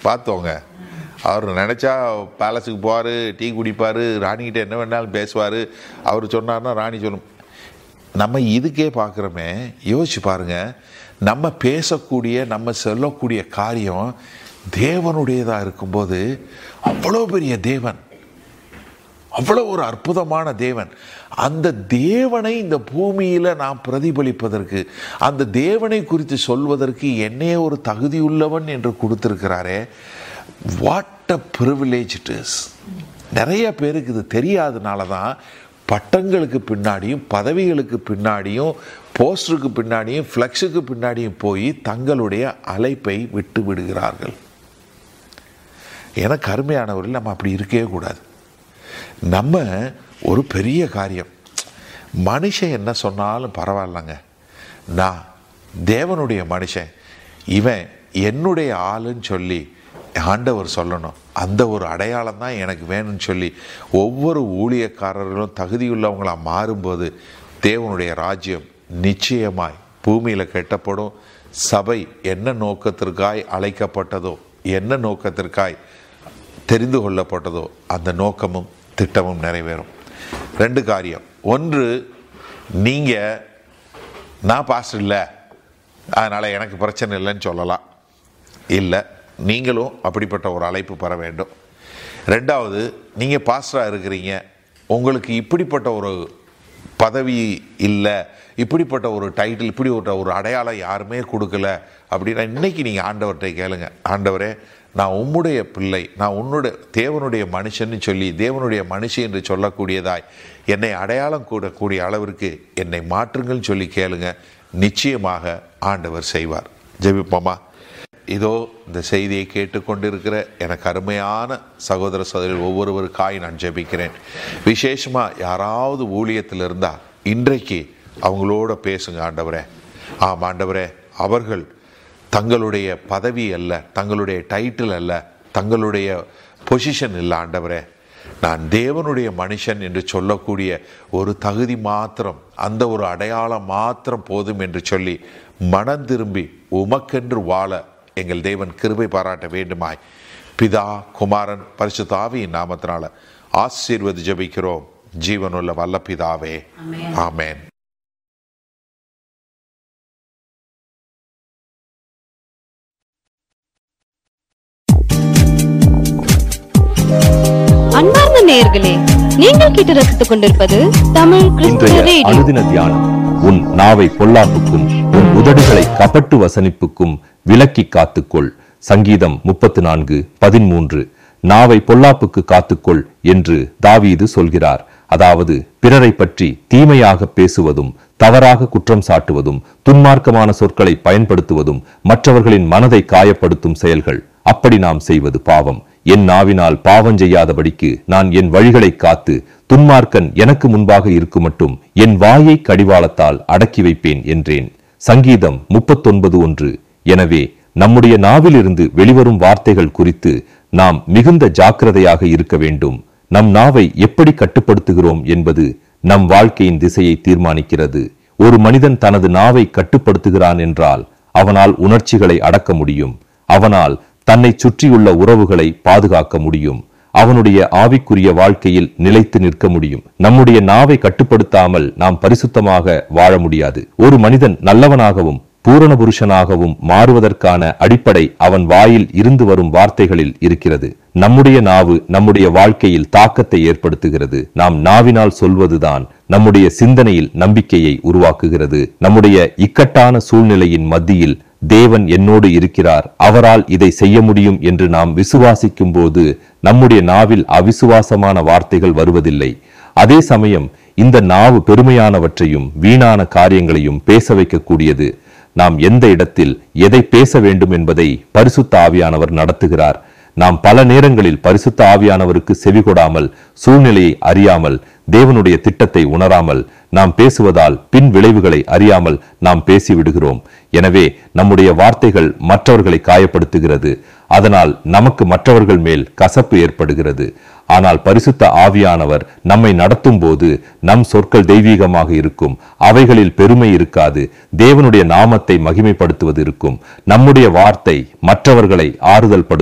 பார்த்தோங்க அவர் நினச்சா பேலஸுக்கு போவார் டீ குடிப்பார் ராணிகிட்ட என்ன வேணாலும் பேசுவார் அவர் சொன்னார்னா ராணி சொல்லும் நம்ம இதுக்கே பார்க்குறோமே யோசிச்சு பாருங்க நம்ம பேசக்கூடிய நம்ம சொல்லக்கூடிய காரியம் தேவனுடையதாக இருக்கும்போது அவ்வளோ பெரிய தேவன் அவ்வளோ ஒரு அற்புதமான தேவன் அந்த தேவனை இந்த பூமியில் நாம் பிரதிபலிப்பதற்கு அந்த தேவனை குறித்து சொல்வதற்கு என்னையே ஒரு தகுதியுள்ளவன் என்று கொடுத்திருக்கிறாரே what a privilege it is நிறைய பேருக்கு இது தெரியாதனால தான் பட்டங்களுக்கு பின்னாடியும் பதவிகளுக்கு பின்னாடியும் போஸ்டருக்கு பின்னாடியும் ஃப்ளெக்ஸுக்கு பின்னாடியும் போய் தங்களுடைய அழைப்பை விட்டு விடுகிறார்கள் எனக்கு அருமையானவர்கள் நம்ம அப்படி இருக்கவே கூடாது நம்ம ஒரு பெரிய காரியம் மனுஷன் என்ன சொன்னாலும் பரவாயில்லங்க நான் தேவனுடைய மனுஷன் இவன் என்னுடைய ஆளுன்னு சொல்லி ஆண்டவர் சொல்லணும் அந்த ஒரு அடையாளம் தான் எனக்கு வேணும்னு சொல்லி ஒவ்வொரு ஊழியக்காரர்களும் தகுதியுள்ளவங்களா மாறும்போது தேவனுடைய ராஜ்யம் நிச்சயமாய் பூமியில் கெட்டப்படும் சபை என்ன நோக்கத்திற்காய் அழைக்கப்பட்டதோ என்ன நோக்கத்திற்காய் தெரிந்து கொள்ளப்பட்டதோ அந்த நோக்கமும் திட்டமும் நிறைவேறும் ரெண்டு காரியம் ஒன்று நீங்கள் நான் பாஸ்டர் இல்லை அதனால் எனக்கு பிரச்சனை இல்லைன்னு சொல்லலாம் இல்லை நீங்களும் அப்படிப்பட்ட ஒரு அழைப்பு பெற வேண்டும் ரெண்டாவது நீங்கள் பாஸ்டராக இருக்கிறீங்க உங்களுக்கு இப்படிப்பட்ட ஒரு பதவி இல்லை இப்படிப்பட்ட ஒரு டைட்டில் இப்படி ஒரு ஒரு அடையாளம் யாருமே கொடுக்கல அப்படின்னா இன்னைக்கு நீங்கள் ஆண்டவர்கிட்ட கேளுங்க ஆண்டவரே நான் உம்முடைய பிள்ளை நான் உன்னுடைய தேவனுடைய மனுஷன்னு சொல்லி தேவனுடைய மனுஷன் என்று சொல்லக்கூடியதாய் என்னை அடையாளம் கூடக்கூடிய அளவிற்கு என்னை மாற்றுங்கள்னு சொல்லி கேளுங்க நிச்சயமாக ஆண்டவர் செய்வார் ஜெபிப்போமா இதோ இந்த செய்தியை கேட்டுக்கொண்டிருக்கிற எனக்கு அருமையான சகோதர சகோதரிகள் ஒவ்வொருவருக்காய் நான் ஜெபிக்கிறேன் விசேஷமாக யாராவது ஊழியத்தில் இருந்தால் இன்றைக்கு அவங்களோட பேசுங்க ஆண்டவரே ஆம் ஆண்டவரே அவர்கள் தங்களுடைய பதவி அல்ல தங்களுடைய டைட்டில் அல்ல தங்களுடைய பொசிஷன் இல்லை ஆண்டவரே நான் தேவனுடைய மனுஷன் என்று சொல்லக்கூடிய ஒரு தகுதி மாத்திரம் அந்த ஒரு அடையாளம் மாத்திரம் போதும் என்று சொல்லி மனம் திரும்பி உமக்கென்று வாழ எங்கள் தேவன் கிருபை பாராட்ட வேண்டுமாய் பிதா குமாரன் பரிசுத்த ஆவியின் நாமத்தினால ஆசீர்வதி ஜெபிக்கிறோம் ஜீவனுள்ள வல்ல பிதாவே ஆமென் அன்பார்ந்த நேயர்களே நீங்கள் கேட்டு ரசித்துக் கொண்டிருப்பது தமிழ் கிறிஸ்துவ இன்றைய ரேடியோ அனுதின தியானம் உன் நாவை பொல்லாப்புக்கும் உன் உதடுகளை கபட்டு வசனிப்புக்கும் விலக்கி காத்துக்கொள் சங்கீதம் முப்பத்து நான்கு பதிமூன்று நாவை பொல்லாப்புக்கு காத்துக்கொள் என்று தாவீது சொல்கிறார் அதாவது பிறரை பற்றி தீமையாக பேசுவதும் தவறாக குற்றம் சாட்டுவதும் துன்மார்க்கமான சொற்களை பயன்படுத்துவதும் மற்றவர்களின் மனதை காயப்படுத்தும் செயல்கள் அப்படி நாம் செய்வது பாவம் என் நாவினால் பாவம் செய்யாதபடிக்கு நான் என் வழிகளை காத்து துன்மார்க்கன் எனக்கு முன்பாக இருக்கும் மட்டும் என் வாயை கடிவாளத்தால் அடக்கி வைப்பேன் என்றேன் சங்கீதம் முப்பத்தொன்பது ஒன்று எனவே நம்முடைய நாவிலிருந்து வெளிவரும் வார்த்தைகள் குறித்து நாம் மிகுந்த ஜாக்கிரதையாக இருக்க வேண்டும் நம் நாவை எப்படி கட்டுப்படுத்துகிறோம் என்பது நம் வாழ்க்கையின் திசையை தீர்மானிக்கிறது ஒரு மனிதன் தனது நாவை கட்டுப்படுத்துகிறான் என்றால் அவனால் உணர்ச்சிகளை அடக்க முடியும் அவனால் தன்னை சுற்றியுள்ள உறவுகளை பாதுகாக்க முடியும் அவனுடைய ஆவிக்குரிய வாழ்க்கையில் நிலைத்து நிற்க முடியும் நம்முடைய நாவை கட்டுப்படுத்தாமல் நாம் பரிசுத்தமாக வாழ முடியாது ஒரு மனிதன் நல்லவனாகவும் பூரண புருஷனாகவும் மாறுவதற்கான அடிப்படை அவன் வாயில் இருந்து வரும் வார்த்தைகளில் இருக்கிறது நம்முடைய நாவு நம்முடைய வாழ்க்கையில் தாக்கத்தை ஏற்படுத்துகிறது நாம் நாவினால் சொல்வதுதான் நம்முடைய சிந்தனையில் நம்பிக்கையை உருவாக்குகிறது நம்முடைய இக்கட்டான சூழ்நிலையின் மத்தியில் தேவன் என்னோடு இருக்கிறார் அவரால் இதை செய்ய முடியும் என்று நாம் விசுவாசிக்கும் போது நம்முடைய நாவில் அவிசுவாசமான வார்த்தைகள் வருவதில்லை அதே சமயம் இந்த நாவு பெருமையானவற்றையும் வீணான காரியங்களையும் பேச வைக்கக்கூடியது நாம் எந்த இடத்தில் எதை பேச வேண்டும் என்பதை பரிசுத்த ஆவியானவர் நடத்துகிறார் நாம் பல நேரங்களில் பரிசுத்த ஆவியானவருக்கு செவிகொடாமல் சூழ்நிலையை அறியாமல் தேவனுடைய திட்டத்தை உணராமல் நாம் பேசுவதால் பின் விளைவுகளை அறியாமல் நாம் பேசிவிடுகிறோம் எனவே நம்முடைய வார்த்தைகள் மற்றவர்களை காயப்படுத்துகிறது அதனால் நமக்கு மற்றவர்கள் மேல் கசப்பு ஏற்படுகிறது ஆனால் பரிசுத்த ஆவியானவர் நம்மை நடத்தும் போது நம் சொற்கள் தெய்வீகமாக இருக்கும் அவைகளில் பெருமை இருக்காது தேவனுடைய நாமத்தை மகிமைப்படுத்துவது இருக்கும் நம்முடைய வார்த்தை மற்றவர்களை ஆறுதல் படுத்தும்